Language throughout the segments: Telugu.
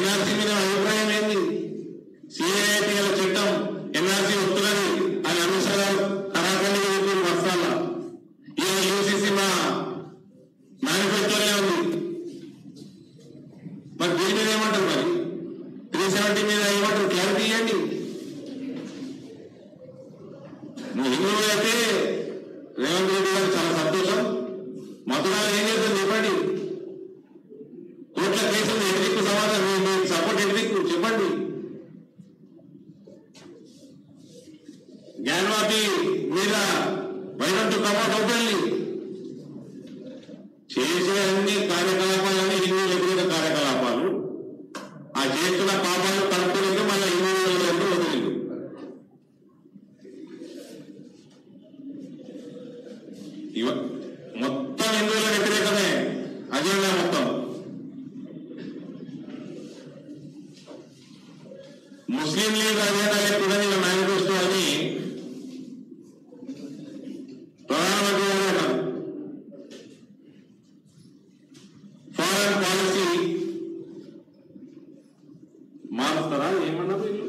ఎన్ఆర్సీ మీద అభిప్రాయం ఏంది సిఐటిల చట్టం ఎన్ఆర్సీ వస్తున్నది అని అనుసరం కరాఖండి చెప్పి వస్తాలా ఈ యూసీసీ మా మేనిఫెస్టోనే ఉంది మరి దీని మీద ఏమంటారు మరి త్రీ సెవెంటీ మీద ఏమంటారు క్లారిటీ ఇవ్వండి నువ్వు హిందువులు అయితే రేవంత్ రెడ్డి గారు చాలా సంతోషం మధురాలు ఏం చేస్తారు చెప్పండి కోట్ల కేసులు ఎదిరిక్కు సమాధానం మీ- మీ సపోర్ట్ ఎదిరిక్కు చెప్పండి జ్ఞానవాపి మీద వైరంటు కమాట్ ఓపెన్లీ చేసే అన్ని కార్యకలాపాలన్నీ హిందూ వ్యతిరేక కార్యకలాపాలు ఆ చేస్తున్న పాపాలు కనుక్కోలేదు మళ్ళీ హిందువులు వదిలేదు ఇవ మొత్తం హిందువుల వ్యతిరేకమే అజెండా మొత్తం ముస్లిం లీగ్ అజెండా లేకుండా వీళ్ళ మేనిఫెస్టో అని ప్రధానమంత్రి గారు అన్నారు ఫారెన్ పాలసీ మారుస్తారా ఏమన్నారు వీళ్ళు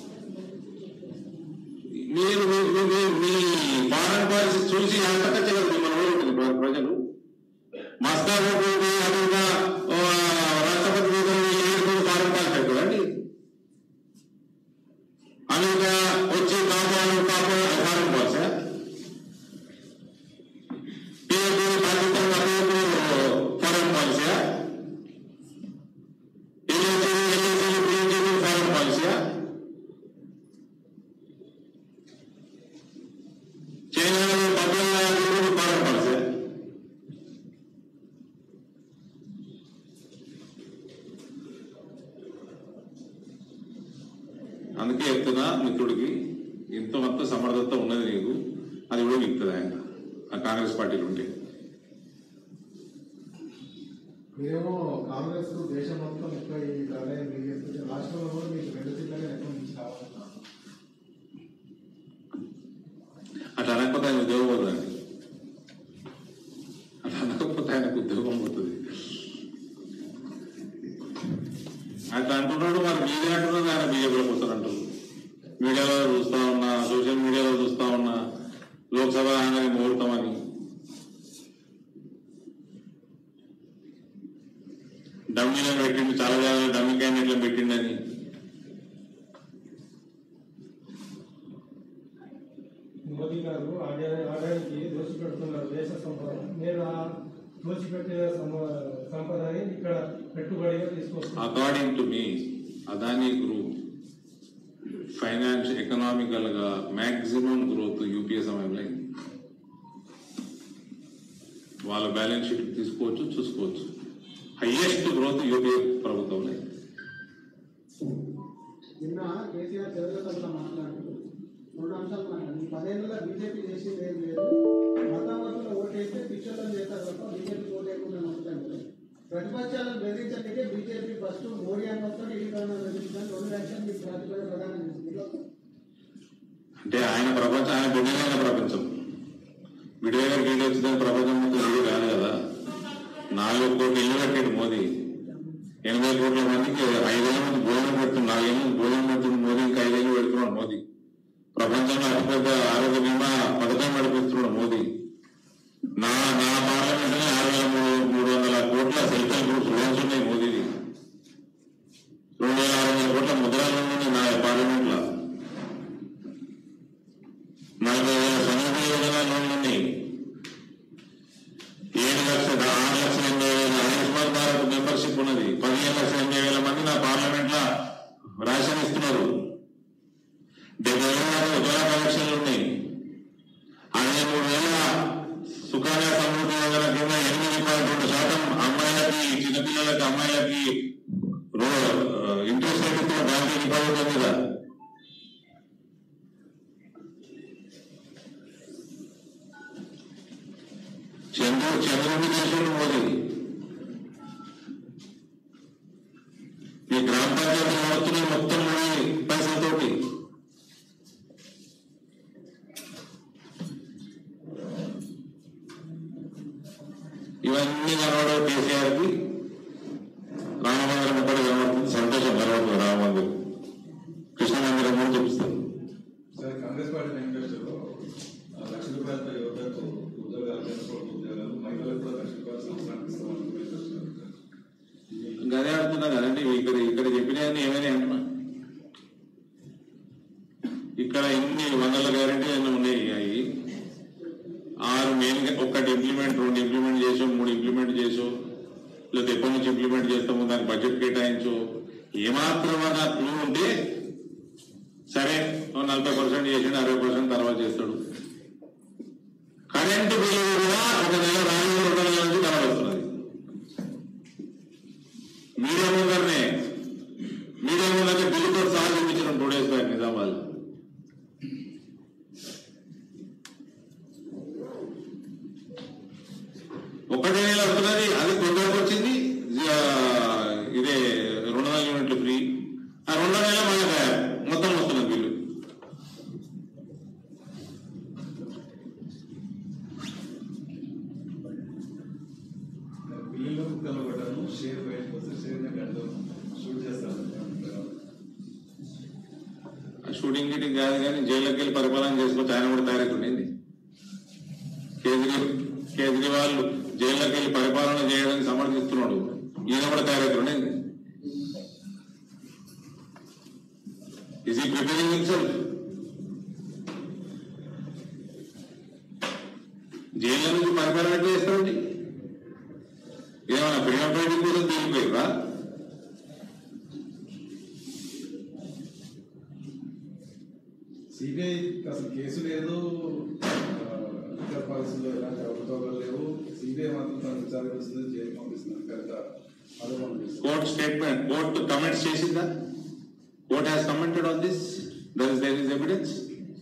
మీరు మీ- మీ- మీ- మీ ఫారెన్ పాలసీ చూసి అంతకచ్చగలరు మన ఊరు ప్ర- ప్రజలు మస్కార్ అదుగా రాష్ట్రపతి ఏడుగురు ఫారెన్ పాలసీ కదండి అమెరికా వచ్చి కాపాడు కాపాడు ఫారెన్ పాలసీ పేరు పాకిస్తాన్ పేరు foreign policy LIC LIC PMG foreign policy చైనాలో పబ్బుల ఫారెన్ పాలసీ అందుకే చెప్తున్నా మిత్రుడికి ఇంత మొత్తం సమర్థత ఉన్నది నీకు అది కూడా మిగుతుంది ఆయన ఆ కాంగ్రెస్ పార్టీలు ఉంటే మీరేమో కాంగ్రెస్ దేశం మొత్తం ముప్పై ఆదాయం మిగిలిస్తుంది రాష్ట్రంలో కూడా మీకు రెండు సీట్లనే ఎక్కువ నుంచి రావాలన్నారు అట్లా అనకపోతే ఆయన ఉద్యోగం పోతుందండి అట్లా అనకపోతే ఆయనకు ఉద్యోగం పోతుంది అట్లా అంటున్నాడు మరి మీరే అంటున్నారు ఆయన బీజేపీలోకి వస్తారంటారు మీడియాలో చూస్తా ఉన్నా సోషల్ మీడియాలో చూస్తా ఉన్నా లోక్సభ అనగానే ముహూర్తమని డమ్మీలను పెట్టిండు చాలా జాగాలో డమ్మీ క్యాండిడేట్లను పెట్టిండని మోదీ గారు ఆదాయ- ఆదాయానికి దోషి పెడుతున్నారు దేశ సంపద నేను ఆ దోషి పెట్టిన సంప- సంపదని ఇక్కడ పెట్టుబడిగా తీసుకొస్తున్నాను అకార్డింగ్ టు మీ అదానీ గ్రూప్ ఫైనాన్స్ ఎకనామికల్ గా మాక్సిమం గ్రోత్ యూపీఏ సమయంలో అయింది వాళ్ళ బ్యాలెన్స్ షీట్ తీసుకోవచ్చు చూసుకోవచ్చు హైయెస్ట్ గ్రోత్ యూపీఏ ప్రభుత్వంలో అయింది నిన్న కేసీఆర్ చంద్రసభలో మాట్లాడుతూ రెండు అంశాలు మాట్లాడు ఈ పదేళ్ళలో బీజేపీ చేసింది ఏం లేదు మతామతులు ఓటేస్తే పిచ్చోళ్ళని చేస్తారు తప్ప బీజేపీ ఓటేయకుండా నమ్ముతాను ప్రతిపక్షాలను బెదిరించడానికి బీజేపీ ఫస్ట్ మోడీ అని వస్తాడు ఈ కారణం బెదిరించాను రెండు లక్షలు మీకు ప్రాతిపదిక ప్రధానం చేస్తుంది అంటే ఆయన ప్రపంచం ఆయన బిడ్డలైన ప్రపంచం విడిగా గారికి ఏంటి వచ్చిందని ప్రపంచం మొత్తం విడిగా కాదు కదా నాలుగు కోట్ల ఇల్లు కట్టాడు మోదీ ఎనభై కోట్ల మందికి ఐదేళ్ళ మంది భోజనం పెడుతుంది నాలుగేళ్ళ మంది భోజనం పెడుతుంది మోదీ ఇంకా ఐదేళ్ళు పెడుతున్నాడు మోదీ ప్రపంచంలో అతిపెద్ద ఆరోగ్య బీమా పథకం నడిపిస్తున్నాడు మోదీ నా నా పార్లమెంట్ ఆరు వేల మూడు మూడు వందల కోట్ల సెల్ఫ్ హెల్ప్ గ్రూప్స్ లోన్స్ ఉన్నాయి మోదీది రెండు వేల ఆరు వందల కోట్ల ముద్రాలు ఉన్నాయి నా పార్లమెంట్ లో నలభై వేల సమూహ యోజన లోన్లు ఉన్నాయి ఏడు లక్షల ఆరు లక్షల ఎనభై వేల ఆయుష్మాన్ భారత్ మెంబర్షిప్ ఉన్నది పదిహేను లక్షల ఎనభై వేల మంది నా పార్లమెంట్ లో రేషన్ ఇస్తున్నారు డెబ్బై వేల ఉజ్వల కలెక్షన్లు ఉన్నాయి అరవై మూడు వేల సుకన్య సమృద్ధి యోజన కింద ఎనిమిది పాయింట్ రెండు శాతం అమ్మాయిలకి చిన్నపిల్లలకి అమ్మాయిలకి ఇంట్రెస్ట్ రేట్ ఇస్తున్న బ్యాంకు డిపాజిట్ మీద చంద్రు చంద్రుడి దేశంలో మోదీ ఈ గ్రామ పంచాయతీ నడుస్తున్నాయి మొత్తం మోదీ పైసలతోటి ఇవన్నీ కనబడే కేసీఆర్ కి రామభద్రం ఒకటి కనబడుతుంది సంతోషం ఇక్కడ ఇన్ని వందల గ్యారెంటీ ఎన్నో ఉన్నాయి అవి ఆరు మెయిన్ ఒక్కటి ఇంప్లిమెంట్ రెండు ఇంప్లిమెంట్ చేసో మూడు ఇంప్లిమెంట్ చేసో లేదా ఎప్పటి నుంచి ఇంప్లిమెంట్ చేస్తామో దానికి బడ్జెట్ కేటాయించో ఏమాత్రమైన క్లూ ఉంటే సరే ఓ నలభై పర్సెంట్ చేసిండు అరవై పర్సెంట్ తర్వాత చేస్తాడు కరెంటు బిల్లు కూడా ఒక నెల రాని రెండు నెలల నుంచి ధర వస్తున్నది మీడియా ముందరనే మీడియా ముందరనే బిల్లు కూడా సార్ చూపించడం టూ డేస్ బ్యాక్ నిజామాబాద్ ఒకటే నెల వస్తున్నది అది కొందరికి వచ్చింది ఆ, ఇదే రెండు వందల యూనిట్లు ఫ్రీ ఆ రెండో నెల మళ్ళీ తయారు మొత్తం వస్తున్నది బిల్లు బిల్లులో కుక్కలు కొట్టాను షేర్ బయటకు వస్తే షేర్ గంటలు షూట్ చేస్తాను ఆ షూటింగ్ గీటింగ్ కాదు కానీ జైల్లోకి వెళ్ళి పరిపాలన చేసుకొచ్చి ఆయన కూడా తయారైతుండేది కేజ్రీ కేజ్రీవాల్ జైల్లోకి వెళ్ళి పరిపాలన చేయడానికి సమర్థిస్తున్నాడు ఈయన కూడా తయారైతుండేది ఈజ్ ఈ ప్రిపేరింగ్ హిమ్సెల్ఫ్ జైల్లో నుంచి పరిపాలన ఎట్లా చేస్తారండి ఏమన్నా ఫ్రీడమ్ ఫైటింగ్ కోసం తీరిపోయారా సిబిఐ అసలు కేసు లేదు ఆ, ఇతర పాలసీలో ఎలాంటి అవకతవకలు లేవు సిబిఐ మాత్రం తన విచారిస్తుంది జైలు పంపిస్తుంది పెద్ద ఆరోపణలు చేస్తుంది కోర్ట్ స్టేట్మెంట్ కోర్ట్ కమెంట్స్ చేసిందా court has commented on this there is there is evidence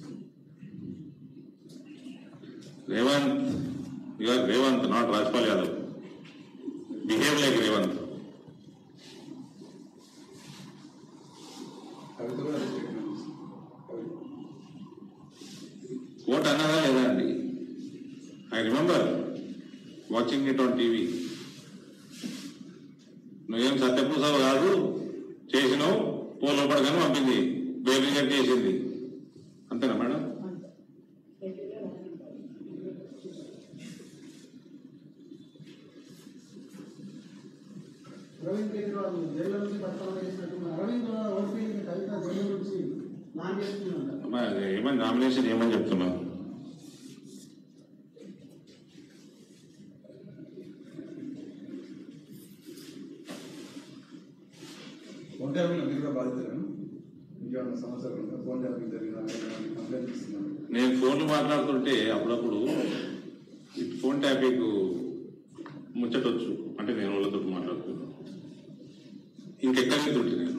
Revanth you are Revanth not Rajpal Yadav behave like Revanth Kavitha కూడా అదే స్టేట్మెంట్ ఇస్తుంది. కవిత. కోర్ట్ అన్నదా లేదా అండి I remember watching it on TV నువ్వేం సత్యపూసావు కాదు చేసినావు పో లోపడగానే పంపింది బెయిల్ రిజెక్ట్ చేసింది అంతేనా మేడం అరవింద్ కేజ్రీవాల్ జైల్లో నుంచి పరిపాలన చేసినట్టు అరవింద్ ఓడిపోయింది కవిత జైలు నుంచి నాన్ చేస్తుందంట అమ్మా, అది ఏమని నామినేషన్ ఏమని చెప్తున్నావు ఫోన్ ట్యాపింగ్ మీరు కూడా బాధితులను ఇంకేమైనా సమస్యలు ఉందా ఫోన్ ట్యాపింగ్ జరిగిన కంప్లైంట్ ఇస్తున్నాను నేను ఫోన్లు మాట్లాడుతుంటే అప్పుడప్పుడు ఈ ఫోన్ ట్యాపింగ్ ముచ్చటొచ్చు అంటే నేను వాళ్ళతో మాట్లాడుతున్నాను ఇంకెక్కడి నుంచి నేను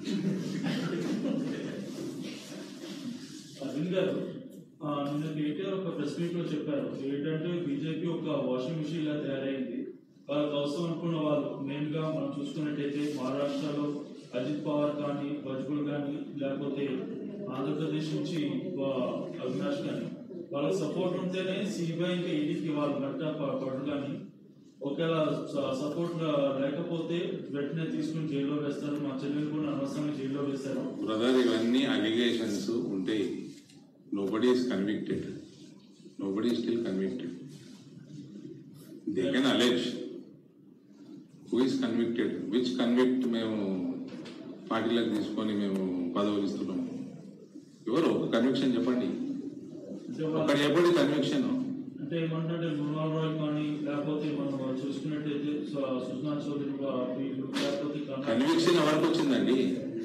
అరవింద్ గారు ఆ, నిన్న కేటీఆర్ ఒక ప్రెస్ మీట్ లో చెప్పారు ఏంటంటే బీజేపీ ఒక వాషింగ్ మిషన్ లా తయారైంది వాళ్ళకి అవసరం అనుకున్న వాళ్ళు మెయిన్ గా మనం చూసుకున్నట్టయితే మహారాష్ట్రలో అజిత్ పవార్ కానీ భజ్గుల్ కానీ లేకపోతే ఆంధ్రప్రదేశ్ నుంచి వా- అవినాష్ కానీ వాళ్ళకి సపోర్ట్ ఉంటేనే సిబిఐ ఇంకా ఈడీకి వాళ్ళు గంట ప- పడు కానీ ఒకవేళ సపోర్ట్ లేకపోతే వెంటనే తీసుకుని జైల్లో వేస్తారు మా చెల్లెలు కూడా అనవసరంగా జైల్లో వేస్తారు బ్రదర్ ఇవన్నీ అలిగేషన్స్ ఉంటాయి nobody is convicted nobody still convicted they can allege who is convicted which convict మేము పార్టీలకు తీసుకొని మేము పదవులు ఇస్తున్నాము ఎవరు ఒక కన్విక్షన్ చెప్పండి అంటే ఒకటి వాళ్ళు చెప్పండి కన్విక్షన్ అంటే ఏమంటే మృణాల్ రాయ్ కానీ లేకపోతే మనం చూసుకున్నట్టయితే సు- సుజనా చౌదరి వా- వీళ్ళు లేకపోతే కన్నా- కన్విక్షన్ ఎవరికి వచ్చిందండి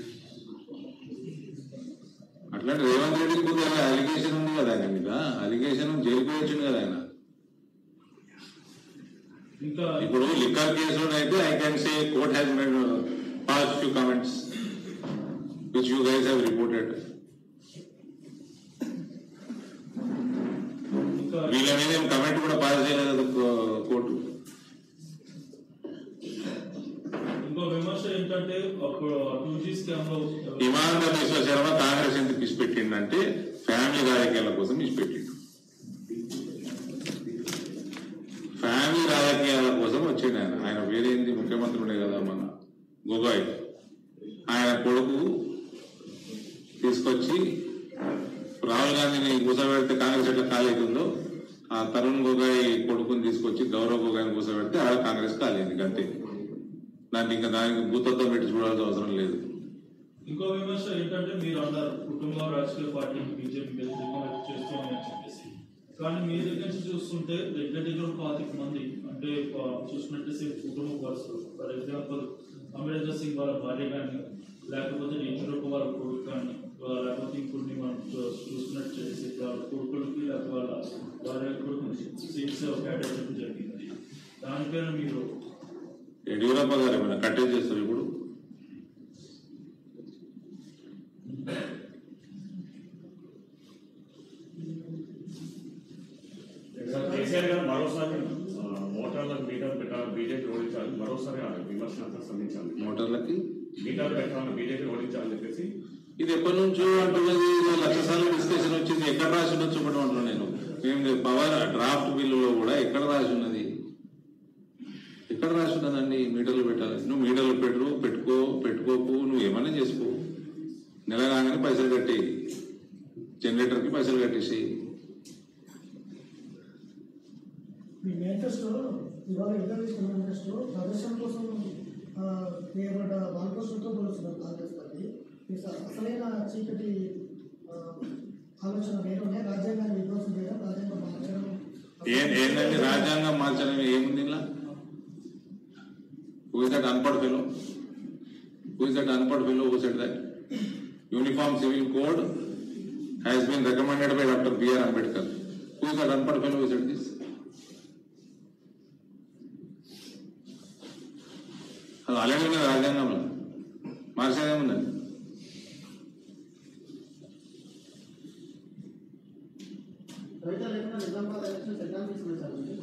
అట్లాంటి రేవంత్ రెడ్డి కూడా అలిగేషన్ ఉంది కదా ఆయన మీద అలిగేషన్ జైలుకి వచ్చింది కదా ఆయన ఇంకా ఇప్పుడు లిక్కర్ కేసులో అయితే I can say court has made pass few comments which you guys have reported ఇంకా వీళ్ళ మీద ఏం కమెంట్ కూడా పాస్ చేయలేదు కో- కోర్టు ఇంకో విమర్శ ఏంటంటే అప్పుడు టూ జీ స్కామ్ లో హిమానంద బిశ్వ శర్మ కాంగ్రెస్ ఎందుకు ఇచ్చిపెట్టిండంటే ఫ్యామిలీ రాజకీయాల కోసం ఇచ్చిపెట్టిండు ఫ్యామిలీ రాజకీయాల కోసం వచ్చిండు ఆయన ఆయన వేరేంది ముఖ్యమంత్రి ఉండే కదా మన గొగోయ్ ఆయన కొడుకు తీసుకొచ్చి రాహుల్ గాంధీని కూర్చోబెడితే కాంగ్రెస్ ఎట్లా ఖాళీ అవుతుందో ఆ తరుణ్ గొగోయ్ కొడుకుని తీసుకొచ్చి గౌరవ్ గొగోయ్ని కూర్చోబెడితే ఆడ కాంగ్రెస్ ఖాళీ అయింది అంతే దానికి ఇంకా దానికి భూతత్వం పెట్టి చూడాల్సిన అవసరం లేదు ఇంకో విమర్శ ఏంటంటే మీరు అన్నారు కుటుంబ రాజకీయ పార్టీ బీజేపీ వ్యతిరేకంగా చేస్తోంది అని చెప్పేసి కానీ మీ దగ్గర నుంచి చూస్తుంటే దగ్గర దగ్గర పాతిక మంది అంటే ఆ, చూసుకుంటే సేమ్ కుటుంబ వారసులు ఫర్ ఎగ్జాంపుల్ అమరేందర్ సింగ్ వాళ్ళ భార్య కానీ లేకపోతే ఈశ్వరప్ప వాళ్ళ కొడుకు కానీ ఆ, లేకపోతే ఇంకొన్ని మనం చూ- చూసుకున్నట్టు చేసి వాళ్ళ కొడుకులకి లేకపోతే వాళ్ళ భార్య కొడుకు సీట్స్ కేటాయించడం జరిగింది దానిపైన మీరు యడ్యూరప్ప గారు ఏమైనా కట్టేజ్ చేస్తారు ఇప్పుడు కేసీఆర్ గారు మరోసారి ఆ, మోటార్లకు మీటర్ పెట్టాలి బీజేపీ ఓడించాలి మరోసారి ఆ విమర్శన అంతా స్పందించాలి మోటార్లకి మీటర్ పెట్టాలని బీజేపీ ఓడించాలని చెప్పేసి ఇది ఎప్పటి నుంచో అంటున్నది ఇది లక్ష సార్లు డిస్కషన్ వచ్చింది ఎక్కడ రాసి ఉండొచ్చు చెప్పడం అంటున్నా నేను మేము పవర్ డ్రాఫ్ట్ బిల్లులో కూడా ఎక్కడ రాసి ఉన్నది ఎక్కడ రాసి ఉన్నదండి మీటర్లు పెట్టాలి నువ్వు మీటర్లు పెట్టు పెట్టుకో పెట్టుకోకు నువ్వు ఏమైనా చేసుకో నెల రాగానే పైసలు కట్టి జనరేటర్కి పైసలు కట్టేసి మీ మేనిఫెస్టో ఇవాళ విడుదల చేసిన మేనిఫెస్టో ప్రదర్శన కోసం ఆ, వేయబడ్డ బాలకృష్ణతో పోలుస్తున్నారు కాంగ్రెస్ పార్టీ ఈ స- అసలైన చీకటి ఆ, ఆలోచన వేరునే రాజ్యాంగాన్ని విధ్వంసం చేయడం రాజ్యాంగం మార్చడం ఏ ఏంటంటే రాజ్యాంగం మార్చడం ఏముంది ఇలా హూ ఇస్ దట్ అన్పడ్ ఫెలో హూ ఇస్ దట్ అన్పడ్ fellow who set that uniform civil code has been recommended by doctor B R Ambedkar who is that అన్పడ్ ఫెలో హూ సెట్ దిస్ అది అలాగే ఉన్నది రాజ్యాంగంలో మార్చేదేముందండి కవిత లేకుండా నిజామాబాద్ ఎలక్షన్ ఎట్లా తీసుకున్నారు సార్ మీరు?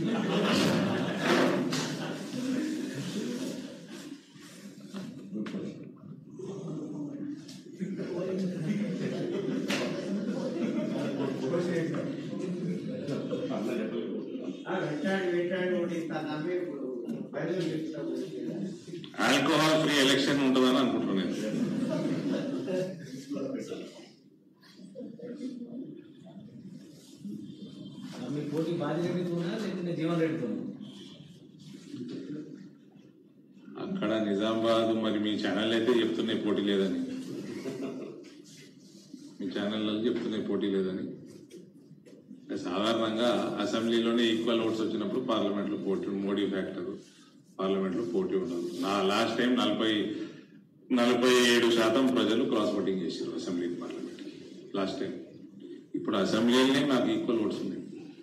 అన్న చెప్పలేదు ఆ వెంటాడి వెంటాడి ఒకటి తన అమ్మే ఇప్పుడు బయలుదేరి చెప్తాను ఆల్కహాల్ ఫ్రీ ఎలక్షన్ ఉంటుందని అనుకుంటున్నాను నేను మీ పోటీ బాధ్యత రెడ్డితోనా లేకపోతే జీవన్ రెడ్డితోనా అక్కడ నిజామాబాద్ మరి మీ ఛానల్ అయితే చెప్తున్నాయి పోటీ లేదని మీ ఛానల్లో చెప్తున్నాయి పోటీ లేదని సాధారణంగా అసెంబ్లీలోనే ఈక్వల్ ఓట్స్ వచ్చినప్పుడు పార్లమెంట్లో పోటీ మోడీ ఫ్యాక్టర్ పార్లమెంట్లో పోటీ ఉండదు నా లాస్ట్ టైం నలభై నలభై ఏడు శాతం ప్రజలు క్రాస్ ఓటింగ్ చేశారు అసెంబ్లీ పార్లమెంట్కి లాస్ట్ టైం ఇప్పుడు అసెంబ్లీలోనే నాకు ఈక్వల్ ఓట్స్ ఉన్నాయి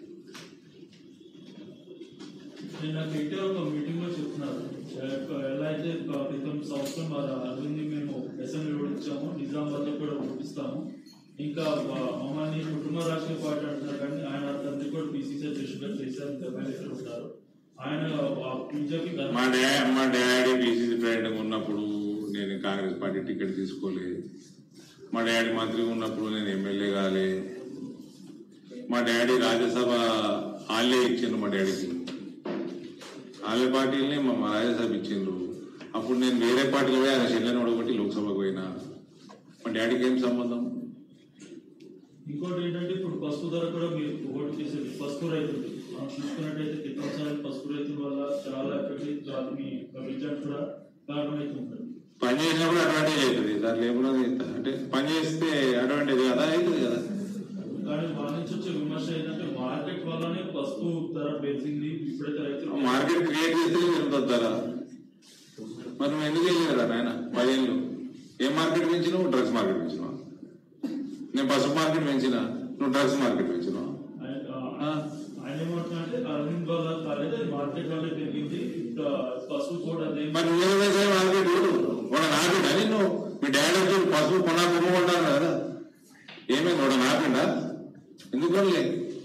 నేను నాకు ఎన్టీఆర్ ఒక మీటింగ్ లో చెప్తున్నారు ఎ- ఎలా అయితే ఒక క్రితం సంవత్సరం మన అరవింద్ మేము అసెంబ్లీ ఓడించాము నిజామాబాద్ లో కూడా ఓడిస్తాము ఇంకా వా- మమ్మల్ని కుటుంబ రాజకీయ పార్టీ అంటున్నారు కానీ ఆయన తండ్రి కూడా పీసీసీ అధ్యక్షుడిగా చేశారు మేనేజర్ ఉంటారు ఆయన బీజేపీ మా డాడీ మా డాడీ బీసీసీ ప్రెసిడెంట్ ఉన్నప్పుడు నేను కాంగ్రెస్ పార్టీ టికెట్ తీసుకోలే మా డాడీ మంత్రిగా ఉన్నప్పుడు నేను ఎమ్మెల్యే కాలే మా డాడీ రాజ్యసభ హాల్లే ఇచ్చిండ్రు మా డాడీకి హాల్లే పార్టీలనే మా మా రాజ్యసభ ఇచ్చిండ్రు అప్పుడు నేను వేరే పార్టీలో పోయి ఆయన చెల్లెని ఒడగొట్టి లోక్సభకు పోయినా మా డాడీకి ఏం సంబంధం ఇంకోటి ఏంటంటే ఇప్పుడు పసుపు ధర కూడా మీరు ఓటు చేసేది పసుపు రైతులు మనం చూసుకున్నట్టయితే క్రితం పసుపు రైతుల వల్ల చాలా ఎఫెక్ట్ జాతిని విద్యార్థి కూడా కారణమవుతుంటుంది పని చేసినప్పుడు అడ్వాంటేజ్ అవుతుంది దాంట్లో ఏమన్నా అంటే పని చేస్తే అడ్వాంటేజ్ కదా అవుతుంది కదా కానీ వాళ్ళ నుంచి వచ్చే విమర్శ ఏంటంటే మార్కెట్ వల్లనే పసుపు ధర పెరిగింది ఇప్పుడైతే రైతులు మార్కెట్ క్రియేట్ చేస్తే పెరుగుతుంది ధర మరి నువ్వు ఎందుకు వెళ్ళిరా నాయన పదేళ్ళు ఏ మార్కెట్ పెంచినావు డ్రగ్స్ మార్కెట్ పెంచినావు నేను పసుపు మార్కెట్ పెంచిన నువ్వు డ్రగ్స్ మార్కెట్ పెంచినావు ఆయన ఆ. ఆయన ఏమంటున్నారంటే అరవింద్ వల్ల కాలేదు అది మార్కెట్ వల్ల పెరిగింది ఇంకా పసుపు కూడా అదే మరి నువ్వు వేసే మార్కెట్ వాడు నాపిండా నిన్ను మీ డాడీ వచ్చి పసుపు కొనా కొనుక్కుంటాను కదా ఏమైంది వాడు నాపిండా ఎందుకు కొనలే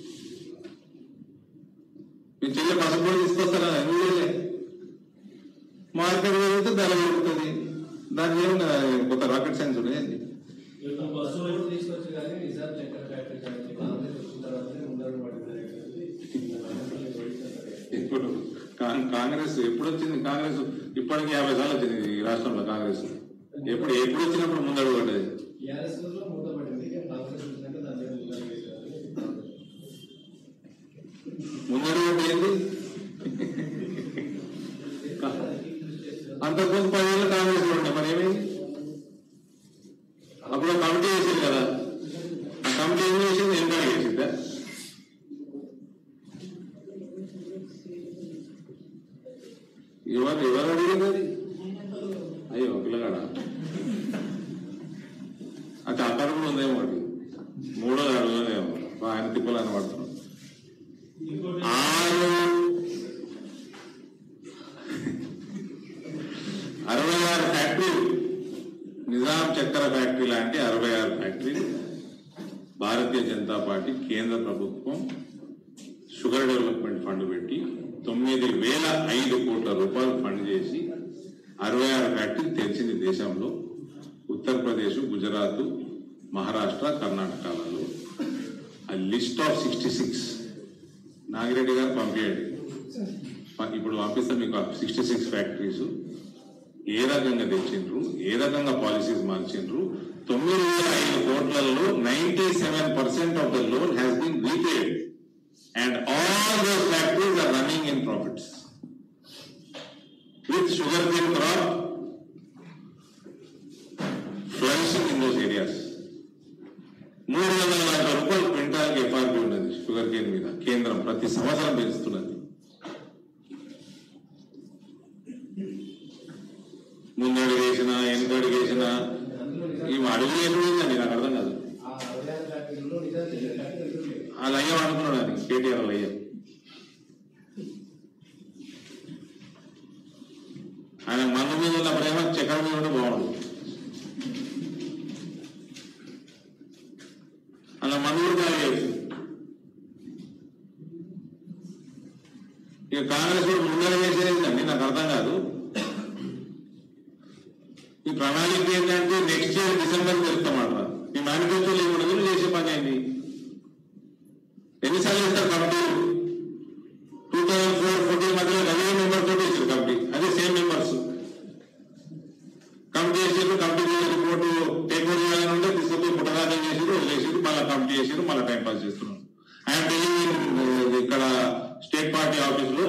మీ చెల్లి పసుపు కూడా తీసుకొస్తారా ఎందుకు వెళ్ళే మార్కెట్ పెరిగితే ధర పెరుగుతుంది దానికి ఏమున్నది కొత్త రాకెట్ సైన్స్ ఉండేది ఇప్పుడు పసుపు ఎప్పుడు తీసుకొచ్చి కానీ నిజాం చక్కెర ఫ్యాక్టరీ కానీ కాంగ్రెస్ వచ్చిన తర్వాతనే ముందర పడింది ఇప్పుడు కాం- కాంగ్రెస్ ఎప్పుడు వచ్చింది కాంగ్రెస్ ఇప్పటికి యాభై సార్లు వచ్చింది ఈ రాష్ట్రంలో కాంగ్రెస్ ఎప్పుడు ఎప్పుడు వచ్చినప్పుడు ముందడుగు పడ్డది టీఆర్ఎస్ లో మూతపడింది కాంగ్రెస్ వచ్చినాక దాని మీద ముందర వేశారు ముందడుగు అంటే ఏంది అంతకుముందు పదేళ్ళు కాంగ్రెస్ లో ఉండే మరి ఏమైంది ఉందేమో ఒకటి మూడోది అడుగుదేమో ఆయన తిప్పలని పడుతున్నాం ఇంకోటి ఆరు అరవై ఆరు ఫ్యాక్టరీలు నిజాం చక్కెర ఫ్యాక్టరీ లాంటి అరవై ఆరు ఫ్యాక్టరీలు భారతీయ జనతా పార్టీ కేంద్ర ప్రభుత్వం షుగర్ డెవలప్మెంట్ ఫండ్ పెట్టి తొమ్మిది వేల ఐదు కోట్ల రూపాయలు ఫండ్ చేసి అరవై ఆరు ఫ్యాక్టరీలు తెరిచింది దేశంలో ఉత్తరప్రదేశ్ గుజరాత్ మహారాష్ట్ర కర్ణాటకలలో ఆ list of sixty six Nagireddy garu పంపించండి ప- ఇప్పుడు పంపిస్తే మీకు సిక్స్టీ సిక్స్ ఫ్యాక్టరీస్ ఏ రకంగా తెచ్చిండ్రు ఏ రకంగా పాలసీస్ మార్చిండ్రు తొమ్మిది వేల ఐదు కోట్లలో ninety seven percent of the loan has been repaid and all those factories are running in profits with sugar cane crop flourishing in those areas మూడు వందల నలభై రూపాయలు క్వింటాల్కి ఎఫ్ఆర్పి ఉన్నది షుగర్ కేన్ మీద కేంద్రం ప్రతి సంవత్సరం పెంచుతున్నది ముందడుగు వేసిన వెనుకడుగు వేసిన ఈ అడుగులు ఎదురుందండి నాకు అర్థం కాదు ఆ అరవై ఆరు ఫ్యాక్టరీలో నిజాలు తెలియదు ఫ్యాక్టరీలు లేవు. ఆ లయ్యం అనుకున్నాడు అని కేటీఆర్ లయ్యం ఆయన మందు మీద ఉన్న ప్రేమ చక్కెర మీద ఉంటే బాగుండు అలా మందు కూడా తాగేయచ్చు ఇక కాంగ్రెస్ కూడా ముందర వేసేదండి నాకు అర్థం కాదు ఈ ప్రణాళిక ఏంటంటే నెక్స్ట్ ఇయర్ డిసెంబర్ తెలుస్తామాట ఈ మేనిఫెస్టోలు ఏమి చేసే పని ఏంటి ఎన్నిసార్లు ఇస్తారు committee two thousand four fourteen మధ్యలో అదే మెంబర్స్ తోటి ఇచ్చారు కమిటీ అదే సేమ్ మెంబర్స్ కమిటీ చేసారు కమిటీ చేసిన రిపోర్టు టేక్ ఓవర్ చేయాలని ఉంటే తీసుకుపోయి పుట్టదాఖలు చేసారు వదిలేసారు మళ్ళీ కమిటీ చేసారు మళ్ళీ టైం పాస్ చేస్తున్నారు ఆయన టెలింగ్ ఇక్కడ స్టేట్ పార్టీ ఆఫీసులో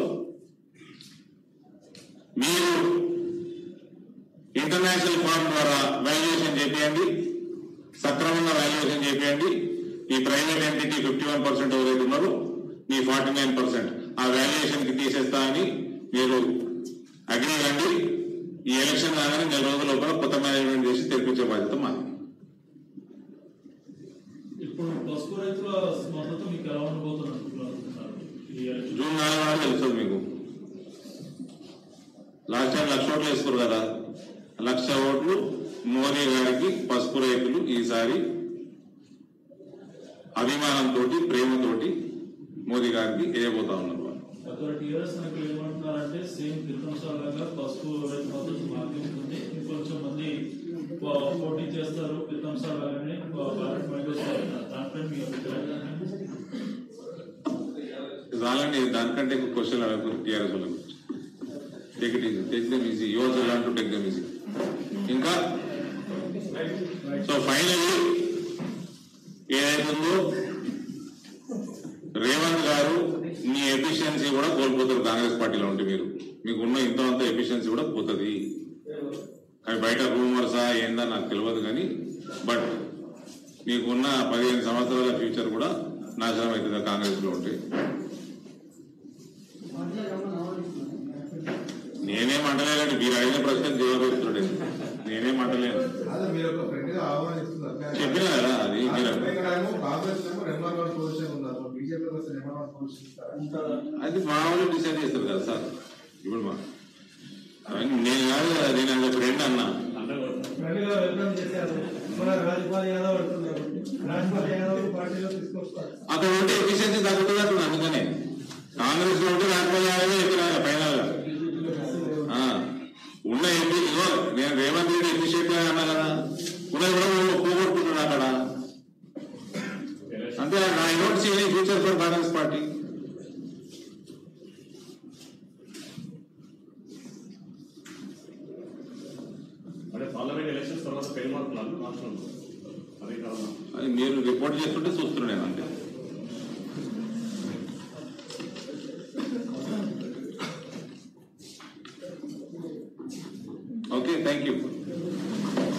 మీరు ఇంటర్నేషనల్ ఫార్మ్ ద్వారా వాల్యుయేషన్ చేపియండి సక్రమంగా వాల్యుయేషన్ చేపియండి ఈ private entity fifty one percent ఎవరైతే ఉన్నారో మీ ఫార్టీ నైన్ పర్సెంట్ ఆ వాల్యుయేషన్ కి తీసేస్తా అని మీరు అగ్రి కండి ఈ ఎలక్షన్ కాగానే నెల రోజుల లోపల కొత్త మేనేజ్మెంట్ చేసి తెప్పించే బాధ్యత మాది ఇప్పుడు పసుపు రైతుల మద్దతు మీకు ఎలా ఉండబోతుంది అనుకుంటున్నారు ఈ ఎలక్షన్ జూన్ నాలుగు నాడు తెలుస్తుంది మీకు లాస్ట్ టైం లక్ష ఓట్లు వేసుకోరు కదా లక్ష ఓట్లు మోదీ గారికి పసుపు రైతులు ఈసారి అభిమానంతో ప్రేమతోటి మోదీ గారికి వేయబోతా ఉన్నారు వాళ్ళు అక్కడ టీఆర్ఎస్ నాయకులు ఏమంటున్నారంటే సేమ్ క్రితం సార్లాగా పసుపు రైతు మద్దతు మాకే ఉంటుంది ఇంకొంచెం మంది పో- పోటీ చేస్తారు క్రితం సార్ లాగానే భారత్ మైండోస్ దానిపై మీ అభిప్రాయం చాలండి దానికంటే ఎక్కువ క్వశ్చన్ అడగదు టీఆర్ఎస్ వాళ్ళ గురించి take it easy take them easy your లాంటి టు టేక్ దమ్ ఈజీ ఇంకా సో ఫైనల్లీ ఏదైతుందో రేవంత్ గారు మీ ఎఫిషియన్సీ కూడా కోల్పోతారు కాంగ్రెస్ పార్టీలో ఉంటే మీరు మీకు ఉన్న ఇంత అంత ఎఫిషియన్సీ కూడా పోతుంది అవి బయట రూమర్సా ఏందా నాకు తెలియదు కానీ బట్ మీకున్న పదిహేను సంవత్సరాల ఫ్యూచర్ కూడా నాశనం అవుతుంది కాంగ్రెస్ లో ఉంటే వాటిలో ఏమన్నా ఆలోచిస్తున్నారా? నేనేం అంటలేదండి మీరు అడిగిన ప్రశ్న జవాబు ఇస్తున్నాడు నేనేం అంటలేను అదే మీరు ఒక ఫ్రెండ్ గా ఆహ్వానిస్తున్నారు చెప్పినా కదా అది మీరు ఇక్కడేమో కాంగ్రెస్ ఏమో నెంబర్ వన్ పొజిషన్ ఉన్నారు బీజేపీ వస్తే నెంబర్ వన్ పొజిషన్ ఇస్తారా అది మా వాళ్ళు డిసైడ్ చేస్తారు కదా సార్ ఇప్పుడు మా అవన్నీ నేను కాదు కదా నేను అది ఫ్రెండ్ అన్నా అందరూ ఫ్రెండ్గా వెల్కమ్ చేశారు మన రాజపాల్ యాదవ్ అంటున్నారు రాజపాల్ యాదవ్ పార్టీలో తీసుకొస్తారు అక్కడ ఉంటే ఎఫిషియన్సీ తగ్గుతుంది అంటున్నా అందుకనే కాంగ్రెస్ లో ఉంటే రాకపోతే యాదవే ఎక్కినారు ఫైనల్ గా ఆ, ఉన్న ఎంపీ ఇగో నేను రేవంత్ రెడ్డి ఎఫిషియెంట్ గా అన్నా కదా ఉన్నది కూడా పోగొట్టుకున్నాడు అక్కడ అంటే నా don't see any future for Congress party అంటే పార్లమెంట్ ఎలక్షన్స్ తర్వాత పెళ్లి మారుతున్నారు రాష్ట్రంలో అదే కారణం అది మీరు రిపోర్ట్ చేస్తుంటే చూస్తున్నాను నేను అంతే ఓకే థ్యాంక్ యూ